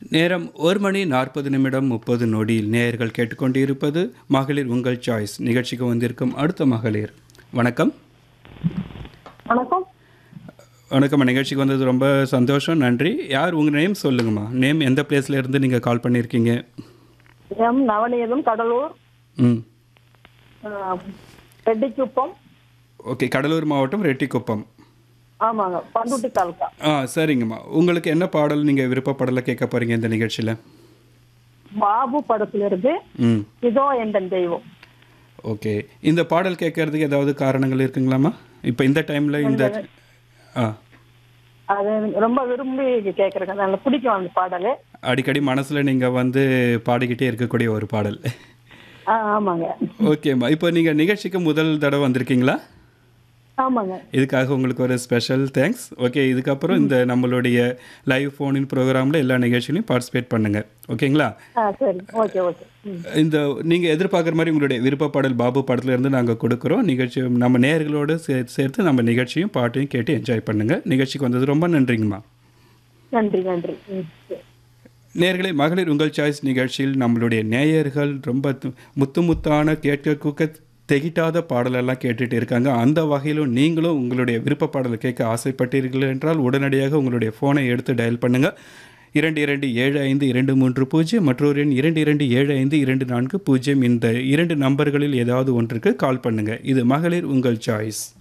நேரம் ஒரு மணி நாற்பது நிமிடம் முப்பது நொடியில் நேயர்கள் கேட்டுக்கொண்டிருப்பது மகளிர் உங்கள் சாய்ஸ் நிகழ்ச்சிக்கு வந்திருக்கும் அடுத்த மகளிர் வணக்கம் வணக்கம் வணக்கம் நிகழ்ச்சிக்கு வந்தது ரொம்ப சந்தோஷம் நன்றி யார் உங்கள் நேம் சொல்லுங்கம்மா நேம் எந்த பிளேஸ்ல இருந்து நீங்கள் கால் பண்ணியிருக்கீங்க எம் நவநீதம் கடலூர் ம் அஹ், ரெட்டிக்குப்பம் ஓகே கடலூர் மாவட்டம் ரெட்டிக்குப்பம் ஆமாங்க பண்ருட்டி தாலுக்கா ஆ சரிங்கம்மா உங்களுக்கு என்ன பாடல் நீங்கள் விருப்பப்படலை கேட்க போகிறீங்க இந்த நிகழ்ச்சியில் பாபு படத்துல இருந்து ம் இதோ எந்தன் தெய்வம் ஓகே இந்த பாடல் கேட்கறதுக்கு ஏதாவது காரணங்கள் இருக்குங்களாம்மா இப்போ இந்த டைமில் இந்த ஆ அது எனக்கு ரொம்ப விரும்பி கேட்கறேங்க நல்லா பிடிக்கும் அந்த பாடல் அடிக்கடி மனசில் நீங்கள் வந்து பாடிக்கிட்டே இருக்கக்கூடிய ஒரு பாடல் ஆ ஆமாங்க ஓகேம்மா இப்போ நீங்கள் நிகழ்ச்சிக்கு முதல் தடவை வந்திருக்கீங்களா ஆமாங்க இதுக்காக உங்களுக்கு ஒரு ஸ்பெஷல் தேங்க்ஸ் ஓகே இதுக்கப்புறம் இந்த நம்மளுடைய லைவ் ஃபோனின் ப்ரோக்ராமில் எல்லா நிகழ்ச்சியிலையும் பார்ட்டிசிபேட் பண்ணுங்கள் ஓகேங்களா ஆ சரி ஓகே ஓகே ம் இந்த நீங்கள் எதிர்பார்க்குற மாதிரி உங்களுடைய விருப்ப பாடல் பாபு படத்துல இருந்து நாங்கள் கொடுக்குறோம் நிகழ்ச்சி நம்ம நேயர்களோடு சே சேர்த்து நம்ம நிகழ்ச்சியும் பாட்டையும் கேட்டு என்ஜாய் பண்ணுங்கள் நிகழ்ச்சிக்கு வந்தது ரொம்ப நன்றிங்கம்மா நன்றி நன்றி ம் சரி. நேயர்களே மகளிர் உங்கள் சாய்ஸ் நிகழ்ச்சியில் நம்மளுடைய நேயர்கள் ரொம்ப து- முத்து முத்தான கேட்க குக்க தெகிட்டாத பாடலெல்லாம் கேட்டுட்டு இருக்காங்க அந்த வகையிலும் நீங்களும் உங்களுடைய விருப்ப பாடலை கேட்க ஆசைப்பட்டீர்கள் என்றால் உடனடியாக உங்களுடைய ஃபோனை எடுத்து டயல் பண்ணுங்கள் இரண்டு இரண்டு ஏழு ஐந்து இரண்டு மூன்று பூஜ்ஜியம் மற்றொரு எண் இரண்டு இரண்டு ஏழு ஐந்து இரண்டு நான்கு பூஜ்ஜியம் இந்த இரண்டு நம்பர்களில் ஏதாவது ஒன்றுக்கு கால் பண்ணுங்கள் இது மகளிர் உங்கள் சாய்ஸ்